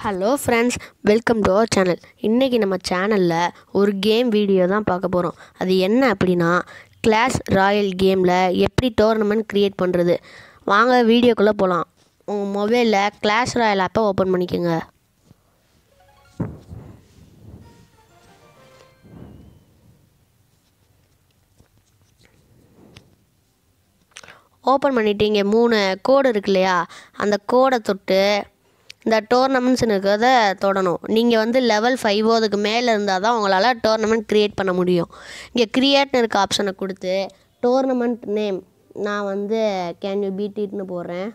hello friends welcome to our channel இன்றைக்கி நம்ம சேனலில் ஒரு கேம் வீடியோ தான் பார்க்க போகிறோம் அது என்ன அப்படின்னா கிளாஸ் ராயல் கேமில் எப்படி டோர்னமெண்ட் க்ரியேட் பண்ணுறது வாங்க வீடியோக்குள்ளே போகலாம் உங்கள் மொபைலில் கிளாஸ் ராயல் ஆப்பை ஓப்பன் பண்ணிக்கோங்க ஓப்பன் பண்ணிவிட்டு இங்கே மூணு கோடு இருக்கு இல்லையா அந்த கோடை தொட்டு இந்த டோர்னமெண்ட்ஸ்னு இருக்கிறத தொடணும் நீங்கள் வந்து லெவல் ஃபைவோ அதுக்கு மேலே இருந்தால் தான் உங்களால் டோர்னமெண்ட் க்ரியேட் பண்ண முடியும் இங்கே க்ரியேட்னு இருக்க ஆப்ஷனை கொடுத்து டோர்னமெண்ட் நேம் நான் வந்து கேன் யூ பீட் இட்னு போடுறேன்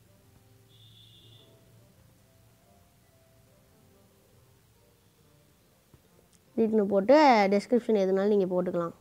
பீட்னு போட்டு டெஸ்கிரிப்ஷன் எதுனாலும் நீங்கள் போட்டுக்கலாம்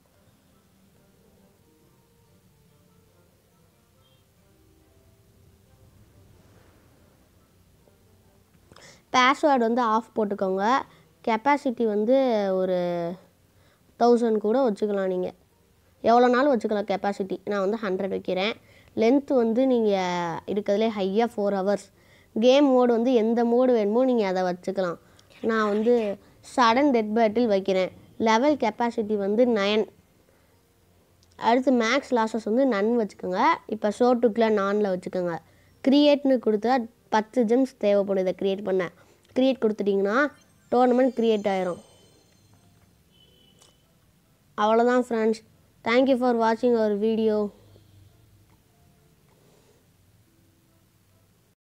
பாஸ்வேர்டு வந்து ஆஃப் போட்டுக்கோங்க கெப்பாசிட்டி வந்து ஒரு தௌசண்ட் கூட வச்சுக்கலாம் நீங்கள் எவ்வளோ நாள் வச்சுக்கலாம் கெப்பாசிட்டி நான் வந்து ஹண்ட்ரட் வைக்கிறேன் லென்த் வந்து நீங்கள் இருக்கிறதுலே ஹையாக ஃபோர் ஹவர்ஸ் கேம் மோடு வந்து எந்த மோடு வேணுமோ நீங்கள் அதை வச்சுக்கலாம் நான் வந்து சடன் டெட் பேட்டில் வைக்கிறேன் லெவல் கெப்பாசிட்டி வந்து நயன் அடுத்து மேக்ஸ் லாஸஸ் வந்து நன் வச்சுக்கோங்க இப்போ ஷோ டுக்கில் நானில் வச்சுக்கோங்க க்ரியேட்னு கொடுத்தா பத்து ஜெம்ஸ் தேவைப்படும் இதை க்ரியேட் பண்ண க்ரியேட் கொடுத்துட்டிங்கன்னா டோர்னமெண்ட் க்ரியேட் ஆயிரும் அவ்வளோதான் ஃப்ரெண்ட்ஸ் தேங்க்யூ ஃபார் வாட்சிங் அவர் வீடியோ